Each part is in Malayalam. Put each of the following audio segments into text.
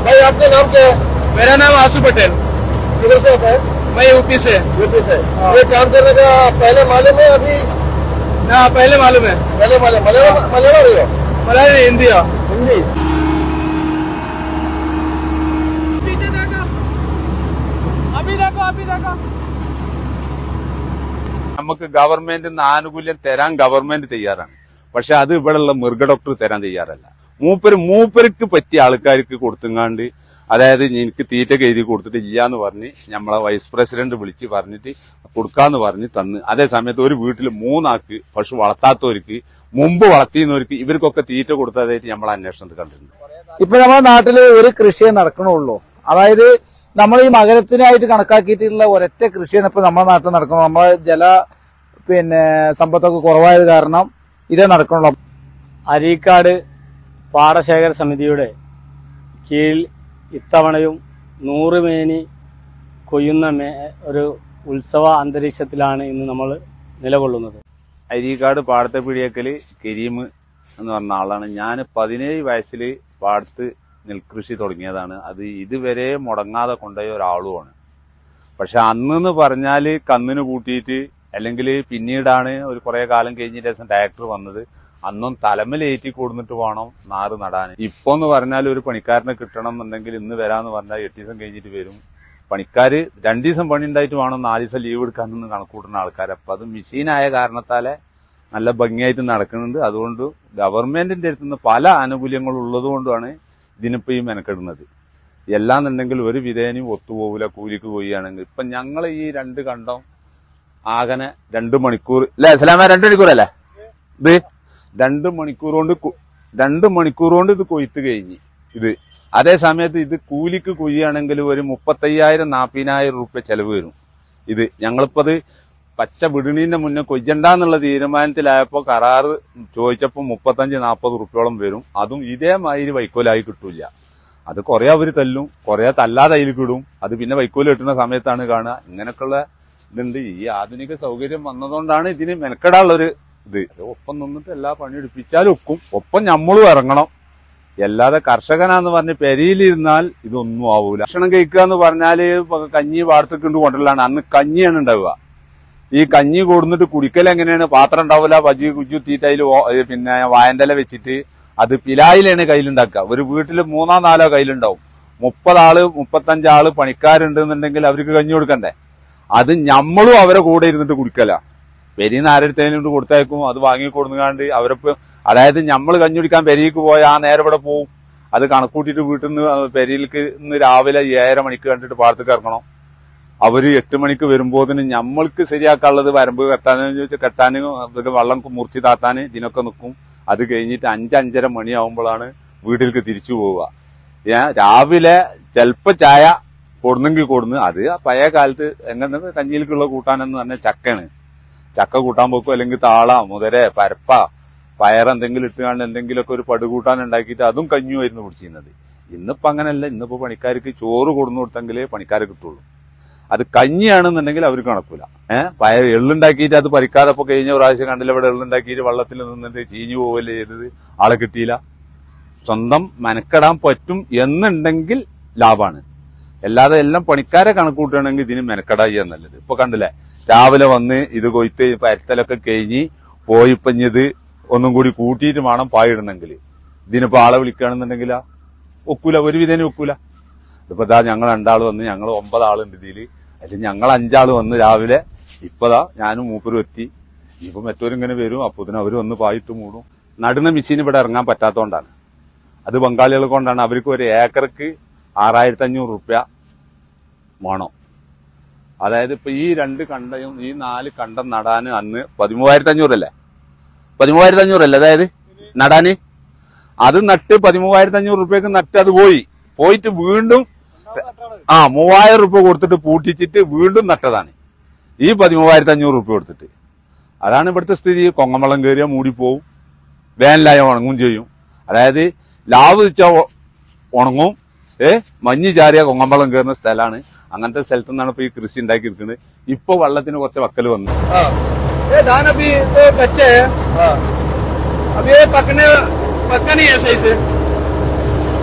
भाई आपका नाम क्या है मेरा नाम आसू पटेल किधर से आता है मैं यूपी से यूपी से ये काम करने का पहले मालूम है अभी हाँ पहले मालूम है पहले मालूम मलयालम मलयालम रही हो मलयालम नहीं, हिंदी है हिंदी अभी देखो अभी देखो നമുക്ക് ഗവൺമെന്റിൽ നിന്ന് ആനുകൂല്യം തരാൻ ഗവൺമെന്റ് തയ്യാറാണ് പക്ഷെ അത് ഇവിടെയുള്ള മൃഗ ഡോക്ടർ തരാൻ തയ്യാറല്ല മൂപ്പര് മൂപ്പർക്ക് പറ്റിയ ആൾക്കാർക്ക് കൊടുത്തുങ്ങാണ്ട് അതായത് എനിക്ക് തീറ്റ എഴുതി കൊടുത്തിട്ട് ഇല്ലാന്ന് പറഞ്ഞ് നമ്മളെ വൈസ് പ്രസിഡന്റ് വിളിച്ച് പറഞ്ഞിട്ട് കൊടുക്കാന്ന് പറഞ്ഞ് തന്ന് അതേ സമയത്ത് ഒരു വീട്ടിൽ മൂന്നാൾക്ക് പശു വളർത്താത്തവർക്ക് മുമ്പ് വളർത്തിയുന്നവർക്ക് ഇവർക്കൊക്കെ തീറ്റ കൊടുത്തതായിട്ട് നമ്മൾ അന്വേഷണത്തിൽ കണ്ടിട്ടുണ്ട് ഇപ്പൊ നമ്മുടെ നാട്ടില് ഒരു കൃഷിയെ നടക്കണുള്ളൂ അതായത് നമ്മൾ ഈ മകരത്തിനായിട്ട് കണക്കാക്കിയിട്ടുള്ള ഒരൊറ്റ കൃഷിയാണ് ഇപ്പൊ നമ്മുടെ നാട്ടിൽ നടക്കുന്നത് നമ്മളെ ജല പിന്നെ സമ്പത്തൊക്കെ കുറവായത് കാരണം ഇതേ നടക്കണുള്ളൂ അരീക്കാട് പാടശേഖര സമിതിയുടെ കീഴിൽ ഇത്തവണയും നൂറ് മേനി കൊയ്യുന്ന മേ ഒരു ഉത്സവ അന്തരീക്ഷത്തിലാണ് ഇന്ന് നമ്മൾ നിലകൊള്ളുന്നത് അരീക്കാട് പാടത്തെ പിടിയേക്കല് കരീം എന്ന് പറഞ്ഞ ആളാണ് ഞാൻ പതിനേഴ് വയസ്സിൽ പാടത്ത് നെൽകൃഷി തുടങ്ങിയതാണ് അത് ഇതുവരെ മുടങ്ങാതെ കൊണ്ടുപോയ ഒരാളുമാണ് പക്ഷെ അന്നെന്ന് പറഞ്ഞാല് കന്നിന് കൂട്ടിയിട്ട് അല്ലെങ്കിൽ പിന്നീടാണ് ഒരു കുറെ കാലം കഴിഞ്ഞ ശേഷം ട്രാക്ടർ വന്നത് അന്നും തലമലേറ്റി കൊടുന്നിട്ട് വേണം നാറ് നടാൻ ഇപ്പൊ എന്ന് പറഞ്ഞാൽ ഒരു പണിക്കാരനെ കിട്ടണം എന്നുണ്ടെങ്കിൽ ഇന്ന് വരാന്ന് പറഞ്ഞാൽ എട്ട് ദിവസം കഴിഞ്ഞിട്ട് വരും പണിക്കാര് രണ്ടു ദിവസം പണി ഉണ്ടായിട്ട് വേണം നാല് ദിവസം ലീവ് എടുക്കാനൊന്ന് കണക്കൂട്ടുന്ന ആൾക്കാർ അപ്പൊ അത് മെഷീനായ കാരണത്താലെ നല്ല ഭംഗിയായിട്ട് നടക്കുന്നുണ്ട് അതുകൊണ്ട് ഗവൺമെന്റിന്റെ അടുത്ത് നിന്ന് പല ആനുകൂല്യങ്ങളും ഉള്ളതുകൊണ്ടാണ് ഇതിനിപ്പോ ഈ മെനക്കെടുന്നത് എല്ലാന്നുണ്ടെങ്കിൽ ഒരു വിധേനയും ഒത്തുപോകില്ല കൂലിക്ക് പോവുകയാണെങ്കിൽ ഇപ്പൊ ഞങ്ങൾ ഈ രണ്ട് കണ്ടം ആകനെ രണ്ട് മണിക്കൂർ അല്ലേ സലാമ രണ്ട് മണിക്കൂർ അല്ലേ ഇത് രണ്ട് മണിക്കൂർ കൊണ്ട് കു- രണ്ട് മണിക്കൂർ കൊണ്ട് ഇത് കൊയ്ത്ത് കഴിഞ്ഞ് ഇത് അതേ സമയത്ത് ഇത് കൂലിക്ക് കൊയ്യുകയാണെങ്കിൽ ഒരു മുപ്പത്തയ്യായിരം നാപ്പതിനായിരം റുപ്യ ചെലവ് വരും ഇത് ഞങ്ങളിപ്പത് പച്ച വിടണീന്റെ മുന്നേ കൊയ്യണ്ടെന്നുള്ള തീരുമാനത്തിലായപ്പോ കരാറ് ചോദിച്ചപ്പോ മുപ്പത്തഞ്ച് നാൽപ്പത് റുപ്യോളം വരും അതും ഇതേമാതിരി വൈക്കോലായി കിട്ടൂല അത് കുറെ അവര് തല്ലും കുറെ തല്ലാതെ അതിൽ കിടും അത് പിന്നെ വൈക്കോല് കിട്ടുന്ന സമയത്താണ് കാണുക ഇങ്ങനൊക്കെയുള്ള ഇതുണ്ട് ഈ ആധുനിക സൗകര്യം വന്നതുകൊണ്ടാണ് ഇതിന് മെനക്കെടാനുള്ളൊരു ഇത് അത് ഒപ്പം നിന്നിട്ട് എല്ലാ പണി എടുപ്പിച്ചാലും ഒക്കും ഒപ്പം നമ്മളും ഇറങ്ങണം അല്ലാതെ കർഷകനാന്ന് പറഞ്ഞ് പെരിയിലിരുന്നാൽ ഇതൊന്നും ആവൂല ഭക്ഷണം കഴിക്കുക എന്ന് പറഞ്ഞാല് ഇപ്പൊ കഞ്ഞി വാർത്തക്ക് കൊണ്ട് കൊണ്ടല്ലാണ് അന്ന് കഞ്ഞിയാണ് ഉണ്ടാവുക ഈ കഞ്ഞി കൊടുന്നിട്ട് കുടിക്കൽ എങ്ങനെയാണ് പാത്രം ഉണ്ടാവില്ല ബജി കുജു തീറ്റയിൽ പിന്നെ വായന്തല വെച്ചിട്ട് അത് പിലായിലാണ് കയ്യിലുണ്ടാക്കുക ഒരു വീട്ടിൽ മൂന്നോ നാലോ കയ്യിലുണ്ടാവും മുപ്പതാള് മുപ്പത്തഞ്ചാള് പണിക്കാരുണ്ടെന്നുണ്ടെങ്കിൽ അവർക്ക് കഞ്ഞി കൊടുക്കണ്ടേ അത് ഞമ്മളും അവരെ കൂടെ ഇരുന്നിട്ട് കുടിക്കല പെരീന്ന് ആരെടുത്തേനും കൊടുത്തേക്കും അത് വാങ്ങി കൊടുങ്ങാണ്ട് അവരൊപ്പം അതായത് നമ്മൾ കഞ്ഞി കുടിക്കാൻ പെരീക്ക് പോയ ആ നേരം ഇവിടെ പോവും അത് കണക്കൂട്ടിയിട്ട് വീട്ടിൽ നിന്ന് പെരിയിലേക്ക് ഇന്ന് രാവിലെ ഏഴര മണിക്ക് കണ്ടിട്ട് പാടത്തേക്ക് ഇറങ്ങണം അവര് എട്ട് മണിക്ക് വരുമ്പോതിന് ഞമ്മൾക്ക് ശരിയാക്കാനുള്ളത് വരമ്പ് കെട്ടാനും ചോദിച്ചാൽ കെട്ടാനും ഇതൊക്കെ വെള്ളം മുറിച്ച് താത്താന് ഇതിനൊക്കെ നിൽക്കും അത് കഴിഞ്ഞിട്ട് അഞ്ചഞ്ചര മണിയാവുമ്പോഴാണ് വീട്ടിലേക്ക് തിരിച്ചു പോവുക ഞാൻ രാവിലെ ചെലപ്പോ ചായ കൊടുന്നെങ്കിൽ കൊടുന്ന് അത് ആ പഴയ കാലത്ത് എങ്ങനെ കഞ്ഞിയിലേക്കുള്ള കൂട്ടാനെന്ന് പറഞ്ഞ ചക്കയാണ് ചക്ക കൂട്ടാൻ പോക്കും അല്ലെങ്കിൽ താള മുതര പരപ്പ പയറെന്തെങ്കിലും ഇട്ടുകൊണ്ട് എന്തെങ്കിലുമൊക്കെ ഒരു പടുകൂട്ടാൻ ഉണ്ടാക്കിയിട്ട് അതും കഞ്ഞുമായിരുന്നു കുടിച്ചിരുന്നത് ഇന്നിപ്പോ അങ്ങനെയല്ല ഇന്നിപ്പോ പണിക്കാർക്ക് ചോറ് കൊടുന്നു കൊടുത്തെങ്കിലേ പണിക്കാരെ കിട്ടുള്ളൂ അത് കഞ്ഞിയാണെന്നുണ്ടെങ്കിൽ അവർക്ക് കണക്കൂല ഏഹ് പയർ എള്ളുണ്ടാക്കിയിട്ട് അത് പരിക്കാതെ ഇപ്പൊ കഴിഞ്ഞ പ്രാവശ്യം കണ്ടില്ല ഇവിടെ എള്ളുണ്ടാക്കിയിട്ട് വെള്ളത്തിൽ നിന്നിട്ട് ചീഞ്ഞു പോവല്ലേ ചെയ്തത് ആളെ കിട്ടിയില്ല സ്വന്തം മെനക്കെടാൻ പറ്റും എന്നുണ്ടെങ്കിൽ ലാഭാണ് അല്ലാതെ എല്ലാം പണിക്കാരെ കണക്കൂട്ടുകയാണെങ്കിൽ ഇതിന് മെനക്കെടായി നല്ലത് ഇപ്പൊ കണ്ടില്ലേ രാവിലെ വന്ന് ഇത് കൊയ്ത്ത് പരത്തലൊക്കെ കഴിഞ്ഞ് പോയിപ്പഞ്ഞത് ഒന്നും കൂടി കൂട്ടിയിട്ട് വേണം പായിടണമെങ്കിൽ ഇതിനിപ്പോ ആളെ വിളിക്കുകയാണെന്നുണ്ടെങ്കിൽ ഒക്കൂല ഒരു വിധേന ഒക്കൂല ഇപ്പൊ ദാ ഞങ്ങൾ രണ്ടാള് വന്ന് ഞങ്ങൾ ഒമ്പതാളുണ്ട് ഇതില് അതിൽ ഞങ്ങൾ അഞ്ചാള് വന്ന് രാവിലെ ഇപ്പതാ ഞാനും മൂപ്പരും എത്തി ഇപ്പൊ മറ്റവരും ഇങ്ങനെ വരും അപ്പൊ അവര് വന്ന് പായിട്ട് മൂടും നടുന്ന മെഷീൻ ഇവിടെ ഇറങ്ങാൻ പറ്റാത്തതുകൊണ്ടാണ് അത് ബംഗാളികളെ കൊണ്ടാണ് അവർക്ക് ഒരു ഏക്കർക്ക് ആറായിരത്തി അഞ്ഞൂറ് റുപ്യ വേണം അതായത് ഇപ്പൊ ഈ രണ്ട് കണ്ടയും ഈ നാല് കണ്ടം നടാന് അന്ന് പതിമൂവായിരത്തി അഞ്ഞൂറല്ലേ പതിമൂവായിരത്തി അഞ്ഞൂറല്ലേ അതായത് നടാന് അത് നട്ട് പതിമൂവായിരത്തി അഞ്ഞൂറ് റുപ്യക്ക് നട്ട് അത് പോയി പോയിട്ട് വീണ്ടും ആ മൂവായിരം റുപ്യ കൊടുത്തിട്ട് പൂട്ടിച്ചിട്ട് വീണ്ടും നട്ടതാണ് ഈ പതിമൂവായിരത്തി അഞ്ഞൂറ് റുപ്യ കൊടുത്തിട്ട് അതാണ് ഇവിടുത്തെ സ്ഥിതി കൊങ്ങമളം കയറിയാൽ മൂടിപ്പോവും വേനലായ ഉണങ്ങും ചെയ്യും അതായത് ലാവ് വെച്ച ഉണങ്ങും ഏ മഞ്ഞ് ചാരിയ കൊങ്ങമ്പളം കയറുന്ന സ്ഥലമാണ് അങ്ങനത്തെ സ്ഥലത്തു നിന്നാണ് ഇപ്പൊ ഈ കൃഷി ഉണ്ടാക്കിയിരിക്കുന്നത് ഇപ്പൊ വെള്ളത്തിന് കുറച്ച് വക്കൽ വന്നു हाँ ये धान अभी तो कच्चे है हाँ अभी ये पकने पका नहीं है सही से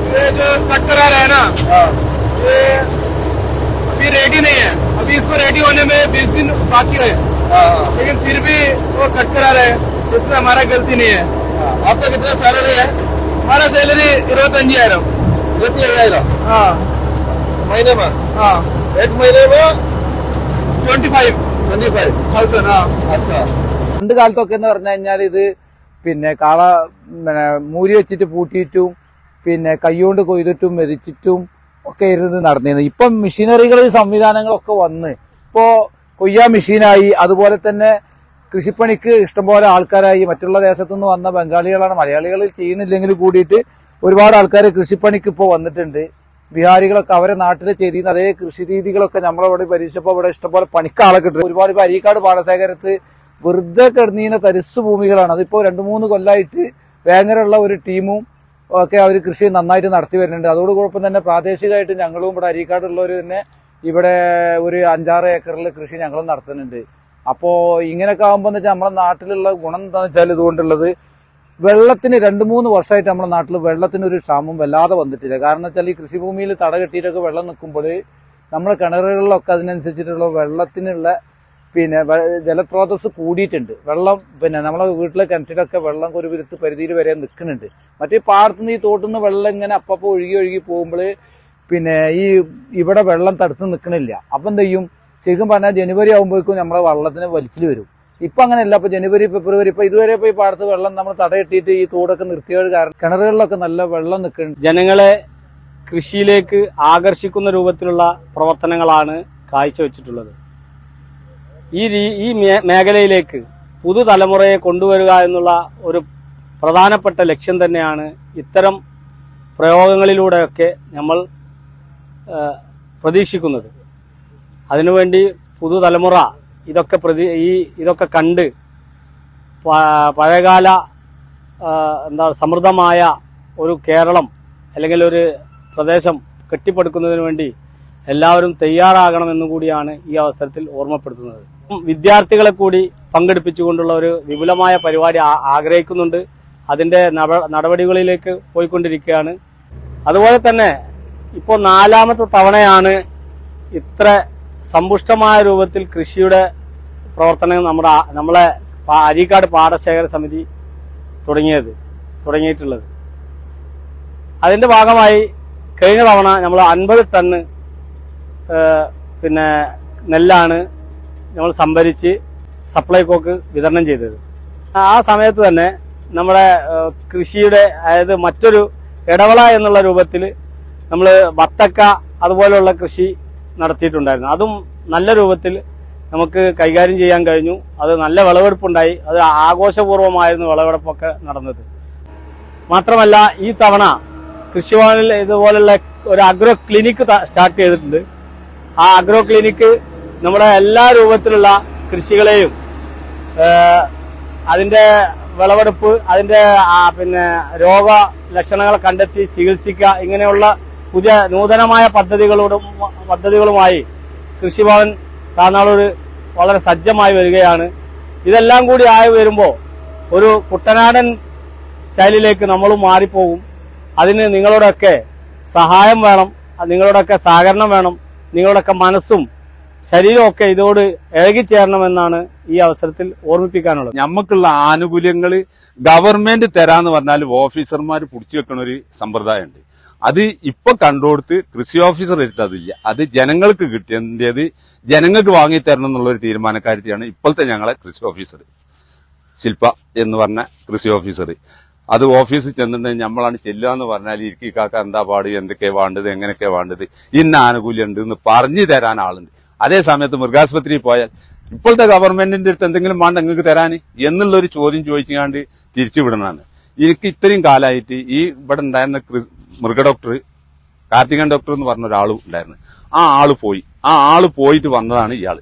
ये जो कट करा रहा है ना हाँ ये अभी रेडी नहीं है अभी इसको रेडी होने में बीस दिन बाकी है हाँ हाँ लेकिन फिर भी वो कट करा रहे हैं इसमें हमारा गलती नहीं है हाँ। आपका कितना सैलरी है हमारा सैलरी ഇരുപത്തഞ്ചായിരം ഇരുപത്തി ഏഴായിരം हाँ महीने में हाँ एक महीने में twenty five twenty five thousand हाँ अच्छा പണ്ട് കാലത്തൊക്കെ എന്ന് പറഞ്ഞു കഴിഞ്ഞാൽ ഇത് പിന്നെ കാള പിന്നെ മൂരി വെച്ചിട്ട് പൂട്ടിയിട്ടും പിന്നെ കൈകൊണ്ട് കൊയ്തിട്ടും മെതിച്ചിട്ടും ഒക്കെ ഇരുന്ന് നടന്നിരുന്നു ഇപ്പം മെഷീനറികൾ സംവിധാനങ്ങളൊക്കെ വന്ന് ഇപ്പോ കൊയ്യാ മെഷീനായി അതുപോലെ തന്നെ കൃഷിപ്പണിക്ക് ഇഷ്ടംപോലെ ആൾക്കാരായി മറ്റുള്ള ദേശത്തുനിന്ന് വന്ന ബംഗാളികളാണ് മലയാളികൾ ചെയ്യുന്നില്ലെങ്കിൽ കൂടിയിട്ട് ഒരുപാട് ആൾക്കാർ കൃഷിപ്പണിക്ക് ഇപ്പോൾ വന്നിട്ടുണ്ട് ബിഹാരികളൊക്കെ അവരെ നാട്ടിൽ ചെയ്തിരുന്ന അതേ കൃഷി രീതികളൊക്കെ നമ്മളവിടെ പരീക്ഷിച്ചപ്പോൾ ഇവിടെ ഇഷ്ടംപോലെ പണിക്കാളെ കിട്ടും ഒരുപാട് ഇപ്പൊ അരീക്കാട് പാടശേഖരത്ത് വെറുതെ കിടന്നീന തരിസ് ഭൂമികളാണ് അതിപ്പോ രണ്ടു മൂന്ന് കൊല്ലായിട്ട് വേങ്ങരയുള്ള ഒരു ടീമും ഒക്കെ അവർ കൃഷി നന്നായിട്ട് നടത്തി വരുന്നുണ്ട് അതോടൊപ്പം തന്നെ പ്രാദേശികമായിട്ട് ഞങ്ങളും ഇവിടെ അരീക്കാടുള്ളവർ തന്നെ ഇവിടെ ഒരു അഞ്ചാറ് ഏക്കറിൽ കൃഷി ഞങ്ങളും നടത്തുന്നുണ്ട് അപ്പോ ഇങ്ങനെയൊക്കെ ആകുമ്പോൾ വെച്ചാൽ നമ്മുടെ നാട്ടിലുള്ള ഗുണം എന്താണെന്ന് വെച്ചാൽ ഇതുകൊണ്ടുള്ളത് വെള്ളത്തിന് രണ്ട് മൂന്ന് വർഷമായിട്ട് നമ്മുടെ നാട്ടിൽ വെള്ളത്തിന് ഒരു ക്ഷാമം വല്ലാതെ വന്നിട്ടില്ല കാരണം വെച്ചാൽ ഈ കൃഷിഭൂമിയിൽ തട കെട്ടിയിട്ടൊക്കെ വെള്ളം നിൽക്കുമ്പോൾ നമ്മുടെ കിണറുകളിലൊക്കെ അതിനനുസരിച്ചിട്ടുള്ള വെള്ളത്തിനുള്ള പിന്നെ വെ- ജലസ്രോതസ് കൂടിയിട്ടുണ്ട് വെള്ളം പിന്നെ നമ്മളെ വീട്ടിലെ കിണറ്റിലൊക്കെ വെള്ളം ഒരു വിധത്ത് പരിധിയിൽ വരെ നിൽക്കുന്നുണ്ട് മറ്റേ പാടത്തുനിന്ന് ഈ തോട്ടുനിന്ന് വെള്ളം ഇങ്ങനെ അപ്പപ്പോൾ ഒഴുകി ഒഴുകി പോകുമ്പോൾ പിന്നെ ഈ ഇവിടെ വെള്ളം തടുത്ത് നിൽക്കണില്ല അപ്പം എന്ത് ചെയ്യും ശരിക്കും പറഞ്ഞാൽ ജനുവരി ആകുമ്പോഴേക്കും നമ്മളെ വെള്ളത്തിന് വലിച്ചിൽ വരും ഇപ്പൊ അങ്ങനെയല്ല ഇപ്പൊ ജനുവരി ഫെബ്രുവരി ഇപ്പൊ ഇതുവരെ ഇപ്പൊ ഈ പാടത്ത് വെള്ളം നമ്മൾ തടയിട്ടിട്ട് ഈ തോടൊക്കെ നിർത്തിയത് കാരണം കിണറുകളിലൊക്കെ നല്ല വെള്ളം നിൽക്കുന്നുണ്ട് ജനങ്ങളെ കൃഷിയിലേക്ക് ആകർഷിക്കുന്ന രൂപത്തിലുള്ള പ്രവർത്തനങ്ങളാണ് കാഴ്ചവെച്ചിട്ടുള്ളത് ഈ രീ- ഈ മേ- മേഖലയിലേക്ക് പുതുതലമുറയെ കൊണ്ടുവരിക എന്നുള്ള ഒരു പ്രധാനപ്പെട്ട ലക്ഷ്യം തന്നെയാണ് ഇത്തരം പ്രയോഗങ്ങളിലൂടെയൊക്കെ നമ്മൾ ആ, പ്രതീക്ഷിക്കുന്നത് അതിനുവേണ്ടി പുതുതലമുറ ഇതൊക്കെ പ്രതി ഈ ഇതൊക്കെ കണ്ട് പ- പഴയകാല ആ, എന്താ സമൃദ്ധമായ ഒരു കേരളം അല്ലെങ്കിൽ ഒരു പ്രദേശം കെട്ടിപ്പടുക്കുന്നതിന് വേണ്ടി എല്ലാവരും തയ്യാറാകണമെന്നും കൂടിയാണ് ഈ അവസരത്തിൽ ഓർമ്മപ്പെടുത്തുന്നത് വിദ്യാർത്ഥികളെ കൂടി പങ്കെടുപ്പിച്ചുകൊണ്ടുള്ള ഒരു വിപുലമായ പരിപാടി ആ- ആഗ്രഹിക്കുന്നുണ്ട് അതിന്റെ നട- നടപടികളിലേക്ക് പോയിക്കൊണ്ടിരിക്കുകയാണ് അതുപോലെ തന്നെ ഇപ്പോൾ നാലാമത്തെ തവണയാണ് ഇത്ര സമ്പുഷ്ടമായ രൂപത്തിൽ കൃഷിയുടെ പ്രവർത്തനം നമ്മുടെ ആ- നമ്മളെ പാ- അരീക്കാട് പാടശേഖര സമിതി തുടങ്ങിയത് തുടങ്ങിയിട്ടുള്ളത് അതിന്റെ ഭാഗമായി കഴിഞ്ഞ തവണ നമ്മൾ അൻപത് ടണ്ണ് ഏഹ്, പിന്നെ നെല്ലാണ് നമ്മൾ സംഭരിച്ച് സപ്ലൈകോക്ക് വിതരണം ചെയ്തത് ആ സമയത്ത് തന്നെ നമ്മുടെ ഏഹ്, കൃഷിയുടെ അതായത് മറ്റൊരു ഇടവള എന്നുള്ള രൂപത്തിൽ നമ്മൾ വത്തക്ക അതുപോലെയുള്ള കൃഷി നടത്തിയിട്ടുണ്ടായിരുന്നു അതും നല്ല രൂപത്തിൽ നമുക്ക് കൈകാര്യം ചെയ്യാൻ കഴിഞ്ഞു അത് നല്ല വിളവെടുപ്പുണ്ടായി അത് ആഘോഷപൂർവ്വമായിരുന്നു വിളവെടുപ്പൊക്കെ നടന്നത് മാത്രമല്ല ഈ തവണ കൃഷിഭവനിൽ ഇതുപോലുള്ള ഒരു അഗ്രോ ക്ലിനിക്ക് ത- സ്റ്റാർട്ട് ചെയ്തിട്ടുണ്ട് ആ അഗ്രോ ക്ലിനിക്ക് നമ്മുടെ എല്ലാ രൂപത്തിലുള്ള കൃഷികളെയും ഏഹ്, അതിന്റെ വിളവെടുപ്പ് അതിന്റെ ആ, പിന്നെ രോഗ ലക്ഷണങ്ങൾ കണ്ടെത്തി ചികിത്സിക്കുക ഇങ്ങനെയുള്ള പുതിയ നൂതനമായ പദ്ധതികളോടും പദ്ധതികളുമായി കൃഷിഭവൻ താന്നാളൂർ വളരെ സജ്ജമായി വരികയാണ് ഇതെല്ലാം കൂടി ആയി വരുമ്പോൾ ഒരു കുട്ടനാടൻ സ്റ്റൈലിലേക്ക് നമ്മളും മാറിപ്പോകും അതിന് നിങ്ങളുടെയൊക്കെ സഹായം വേണം അത് നിങ്ങളുടെയൊക്കെ സഹകരണം വേണം നിങ്ങളുടെയൊക്കെ മനസ്സും ശരീരവും ഒക്കെ ഇതോട് ഇഴകിച്ചേരണമെന്നാണ് ഈ അവസരത്തിൽ ഓർമ്മിപ്പിക്കാനുള്ളത് ഞമ്മക്കുള്ള ആനുകൂല്യങ്ങൾ ഗവൺമെന്റ് തരാന്ന് പറഞ്ഞാൽ ഓഫീസർമാർ പിടിച്ചു വെക്കണ ഒരു സമ്പ്രദായമുണ്ട് അത് ഇപ്പൊ കണ്ടുകൊടുത്ത് കൃഷി ഓഫീസർ എടുത്തതില്ല അത് ജനങ്ങൾക്ക് കിട്ടിയത് ജനങ്ങൾക്ക് വാങ്ങി തരണം എന്നുള്ള ഒരു തീരുമാനക്കാരിയാണ് ഇപ്പോഴത്തെ ഞങ്ങളെ കൃഷി ഓഫീസർ ശില്പ എന്ന് പറഞ്ഞ കൃഷി ഓഫീസർ അത് ഓഫീസിൽ ചെന്നിട്ടുണ്ടെങ്കിൽ നമ്മളാണ് ചെല്ലുക എന്ന് പറഞ്ഞാൽ ഇരിക്കി കാക്ക എന്താ പാട് എന്തൊക്കെയാ വേണ്ടത് എങ്ങനെയൊക്കെയാ വേണ്ടത് ഇന്ന ആനുകൂല്യം ഉണ്ട് എന്ന് പറഞ്ഞു തരാൻ ആളുണ്ട് അതേ സമയത്ത് മൃഗാസ്പത്രിയിൽ പോയാൽ ഇപ്പോഴത്തെ ഗവൺമെന്റിന്റെ അടുത്ത് എന്തെങ്കിലും വേണ്ട നിങ്ങൾക്ക് തരാൻ എന്നുള്ള ഒരു ചോദ്യം ചോദിച്ചുകൊണ്ട് തിരിച്ചു വിടണമാണ് എനിക്ക് ഇത്രയും കാലമായിട്ട് ഈ ഇവിടെ ഉണ്ടായിരുന്ന കൃ- മൃഗ ഡോക്ടർ കാർത്തികൻ ഡോക്ടർ എന്ന് പറഞ്ഞ ഒരാളും ഉണ്ടായിരുന്നു ആ ആള് പോയി ആ ആള് പോയിട്ട് വന്നതാണ് ഇയാള്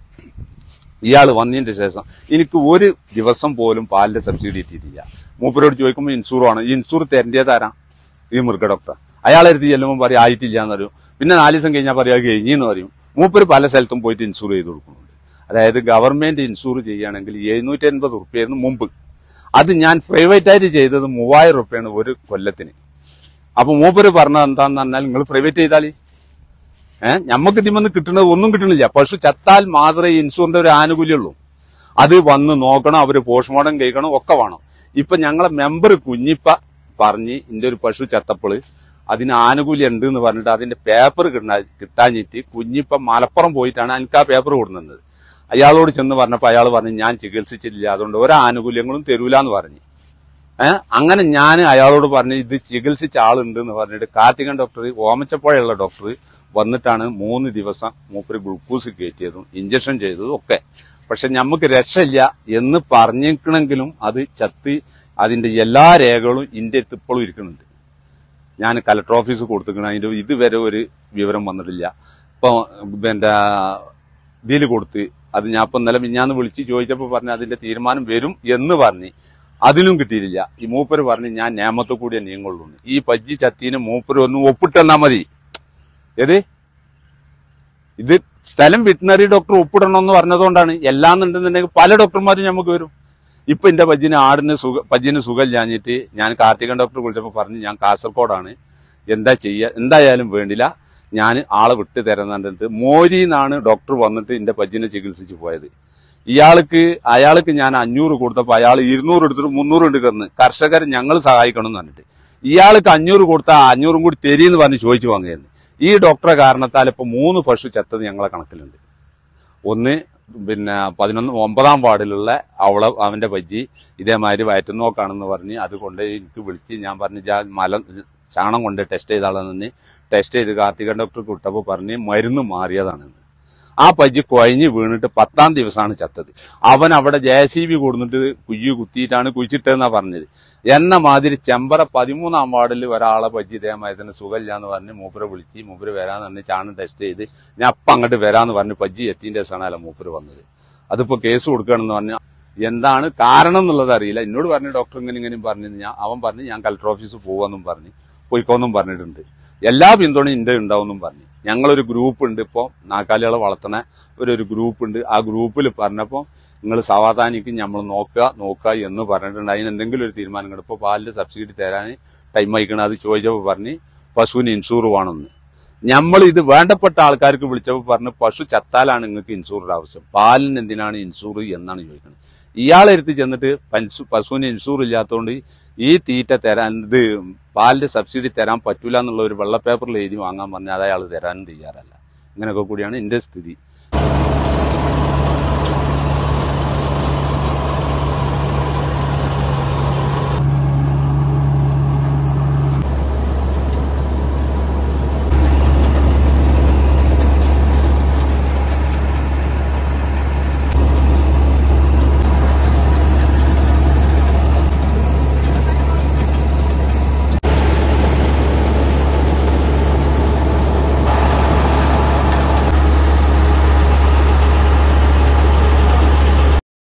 ഇയാൾ വന്നതിന്റെ ശേഷം എനിക്ക് ഒരു ദിവസം പോലും പാലിന്റെ സബ്സിഡി എത്തിയിട്ടില്ല മൂപ്പരോട് ചോദിക്കുമ്പോൾ ഇൻഷൂർ ആണ് ഈ ഇൻഷൂർ തരേണ്ടതാരാ ഈ മൃഗ ഡോക്ടർ അയാളെ അടുത്ത് ചെല്ലുമ്പോൾ പറയും ആയിട്ടില്ല എന്ന് പറയും പിന്നെ നാല് ദിവസം കഴിഞ്ഞാൽ പറയാ കഴിഞ്ഞെന്ന് പറയും മൂപ്പര് പല സ്ഥലത്തും പോയിട്ട് ഇൻഷൂർ ചെയ്ത് കൊടുക്കുന്നുണ്ട് അതായത് ഗവൺമെന്റ് ഇൻഷൂർ ചെയ്യുകയാണെങ്കിൽ എഴുന്നൂറ്റി അൻപത് റുപ്യായിരുന്നു മുമ്പ് അത് ഞാൻ പ്രൈവറ്റ് ആയിട്ട് ചെയ്തത് മൂവായിരം റുപ്യാണ് ഒരു കൊല്ലത്തിന് അപ്പൊ മൂപ്പര് പറഞ്ഞത് എന്താന്ന് പറഞ്ഞാൽ നിങ്ങൾ പ്രൈവറ്റ് ചെയ്താലി ഏഹ് ഞമ്മക്ക് ഇതിമെന്ന് കിട്ടുന്നത് ഒന്നും കിട്ടണില്ല പശു ചത്താൽ മാത്രമേ ഇൻഷുറിന്റെ ഒരു ആനുകൂല്യമുള്ളൂ അത് വന്ന് നോക്കണം അവര് പോസ്റ്റ്മോർട്ടം കഴിക്കണം ഒക്കെ വേണം ഇപ്പൊ ഞങ്ങളെ മെമ്പർ കുഞ്ഞിപ്പ പറഞ്ഞ് ഇന്റെ ഒരു പശു ചത്തപ്പള് അതിന് ആനുകൂല്യം ഉണ്ട് എന്ന് പറഞ്ഞിട്ട് അതിന്റെ പേപ്പർ കിട്ടാ കിട്ടാഞ്ഞിട്ട് കുഞ്ഞിപ്പ മലപ്പുറം പോയിട്ടാണ് എനിക്ക് ആ പേപ്പർ കൊടുക്കുന്നത് അയാളോട് ചെന്ന് പറഞ്ഞപ്പോ അയാൾ പറഞ്ഞു ഞാൻ ചികിത്സിച്ചിട്ടില്ല അതുകൊണ്ട് ഒരു ആനുകൂല്യങ്ങളും തരൂലെന്ന് പറഞ്ഞു ഏഹ് അങ്ങനെ ഞാൻ അയാളോട് പറഞ്ഞു ഇത് ചികിത്സിച്ച ആളുണ്ട് എന്ന് പറഞ്ഞിട്ട് കാർത്തികൻ ഡോക്ടർ ഓമച്ചപ്പുഴയുള്ള ഡോക്ടർ വന്നിട്ടാണ് മൂന്ന് ദിവസം മൂപ്പര് ഗ്ലൂക്കോസ് കയറ്റിയതും ഇഞ്ചക്ഷൻ ചെയ്തതും ഒക്കെ പക്ഷെ നമുക്ക് രക്ഷയില്ല എന്ന് പറഞ്ഞിരിക്കണമെങ്കിലും അത് ചത്ത് അതിന്റെ എല്ലാ രേഖകളും ഇന്റെ അടുത്ത് ഇപ്പോഴും ഇരിക്കുന്നുണ്ട് ഞാൻ കലക്ടർ ഓഫീസ് കൊടുത്തിരിക്കണം അതിന്റെ ഇതുവരെ ഒരു വിവരം വന്നിട്ടില്ല ഇപ്പൊ എന്റെ ഇതിൽ കൊടുത്ത് അത് ഞാൻ ഇപ്പൊ ഇന്നലെ മിഞ്ഞാന്ന് വിളിച്ച് ചോദിച്ചപ്പോ പറഞ്ഞു അതിന്റെ തീരുമാനം വരും എന്ന് പറഞ്ഞ് അതിലും കിട്ടിയിട്ടില്ല ഈ മൂപ്പര് പറഞ്ഞ് ഞാൻ നിയമത്തിൽ കൂടിയേ നീങ്ങുള്ളൂ ഈ പജ്ജി ചത്തീന് മൂപ്പര് ഒന്ന് ഒപ്പിട്ടെന്നാ മതി ഏത് ഇത് സ്ഥലം വെറ്റിനറി ഡോക്ടർ ഒപ്പിടണമെന്ന് പറഞ്ഞതുകൊണ്ടാണ് എല്ലാന്നുണ്ടെന്നുണ്ടെങ്കിൽ പല ഡോക്ടർമാരും നമുക്ക് വരും ഇപ്പൊ എന്റെ പജ്ജിന് ആടിന് സുഖ പജ്ജിന് സുഖമില്ലാഞ്ഞിട്ട് ഞാൻ കാർത്തികൻ ഡോക്ടർ വിളിച്ചപ്പോ പറഞ്ഞു ഞാൻ കാസർഗോഡാണ് എന്താ ചെയ്യുക എന്തായാലും വേണ്ടില്ല ഞാൻ ആളെ വിട്ട് തരുന്നുണ്ട് മോരിന്നാണ് ഡോക്ടർ വന്നിട്ട് എന്റെ പജ്ജിനെ ചികിത്സിച്ച് പോയത് ഇയാൾക്ക് അയാൾക്ക് ഞാൻ അഞ്ഞൂറ് കൊടുത്തപ്പോ അയാൾ ഇരുന്നൂറ് എടുത്തിട്ട് മുന്നൂറ് എടുക്കുന്നു കർഷകർ ഞങ്ങൾ സഹായിക്കണം എന്ന് പറഞ്ഞിട്ട് ഇയാൾക്ക് അഞ്ഞൂറ് കൊടുത്താൽ അഞ്ഞൂറും കൂടി തരീന്ന് പറഞ്ഞ് ചോദിച്ചു വാങ്ങിയിരുന്നു ഈ ഡോക്ടറെ കാരണത്താൽ ഇപ്പൊ മൂന്ന് പശു ചത്തത് ഞങ്ങളെ കണക്കിലുണ്ട് ഒന്ന് പിന്നെ പതിനൊന്ന് ഒമ്പതാം വാർഡിലുള്ള അവളെ അവന്റെ പജ്ജി ഇതേമാതിരി വയറ്റുന്നോക്കാണെന്ന് പറഞ്ഞ് അത് കൊണ്ട് എനിക്ക് വിളിച്ച് ഞാൻ പറഞ്ഞു "ജാ മല ചാണം കൊണ്ട് ടെസ്റ്റ് ചെയ്ത ആളെന്ന് ടെസ്റ്റ് ചെയ്ത് കാർത്തിക ഡോക്ടർ വിട്ടപ്പോൾ പറഞ്ഞ് മരുന്ന് മാറിയതാണെന്ന് ആ പജ്ജി കുഴഞ്ഞ് വീണിട്ട് പത്താം ദിവസമാണ് ചത്തത് അവൻ അവിടെ ജെ സി ബി കൊടുത്തിട്ട് കുയ്യ് കുത്തിയിട്ടാണ് കുഴിച്ചിട്ടതെന്നാ പറഞ്ഞത് എന്ന മാതിരി ചെമ്പറ പതിമൂന്നാം വാർഡിൽ ഒരാളെ പജ്ജി ഇതേമാതിരി തന്നെ സുഖമില്ല എന്ന് പറഞ്ഞ് മൂപ്പരെ വിളിച്ച് മൂപ്പര് വരാന്ന് പറഞ്ഞ് ചാണം ടെസ്റ്റ് ചെയ്ത് ഞാൻ അപ്പം അങ്ങോട്ട് വരാന്ന് പറഞ്ഞ് പജ്ജി എത്തിന്റെ ദിവസമാണല്ലോ മൂപ്പര് വന്നത് അതിപ്പോ കേസ് കൊടുക്കുകയാണെന്ന് പറഞ്ഞ എന്താണ് കാരണം എന്നുള്ളത് അറിയില്ല എന്നോട് പറഞ്ഞു ഡോക്ടർ ഇങ്ങനെ ഇങ്ങനെ പറഞ്ഞു ഞാൻ അവൻ പറഞ്ഞു ഞാൻ കലക്ടർ ഓഫീസിൽ പോവാന്നും പറഞ്ഞു പോയിക്കോന്നും പറഞ്ഞിട്ടുണ്ട് എല്ലാ പിന്തുണയും ഇന്റെ ഉണ്ടാവുമെന്നും പറഞ്ഞു ഞങ്ങളൊരു ഗ്രൂപ്പ് ഉണ്ട് ഇപ്പോ നാക്കാലികളെ വളർത്തണ ഒരു ഒരു ഗ്രൂപ്പ് ഉണ്ട് ആ ഗ്രൂപ്പിൽ പറഞ്ഞപ്പോ നിങ്ങൾ സമാധാനിക്ക് നമ്മൾ നോക്കുക നോക്കുക എന്ന് പറഞ്ഞിട്ടുണ്ട് അതിന് എന്തെങ്കിലും ഒരു തീരുമാനം കിട്ടും ഇപ്പൊ പാലിന്റെ സബ്സിഡി തരാൻ ടൈം അയക്കണം അത് ചോദിച്ചപ്പോൾ പറഞ്ഞ് പശുവിന് ഇൻഷൂർ വേണമെന്ന് നമ്മൾ ഇത് വേണ്ടപ്പെട്ട ആൾക്കാർക്ക് വിളിച്ചപ്പോൾ പറഞ്ഞ് പശു ചത്താലാണ് നിങ്ങൾക്ക് ഇൻഷൂറിന്റെ ആവശ്യം പാലിന് എന്തിനാണ് ഇൻഷൂർ എന്നാണ് ചോദിക്കുന്നത് ഇയാളെടുത്ത് ചെന്നിട്ട് പശു- പശുവിന് ഇൻഷൂർ ഇല്ലാത്തതുകൊണ്ട് ഈ തീറ്റ തരാൻ ഇത് പാലിന്റെ സബ്സിഡി തരാൻ പറ്റൂല എന്നുള്ള ഒരു വെള്ള പേപ്പറിൽ എഴുതി വാങ്ങാൻ പറഞ്ഞാൽ അത് അയാൾ തരാനും തയ്യാറല്ല ഇങ്ങനെയൊക്കെ കൂടിയാണ് എന്റെ സ്ഥിതി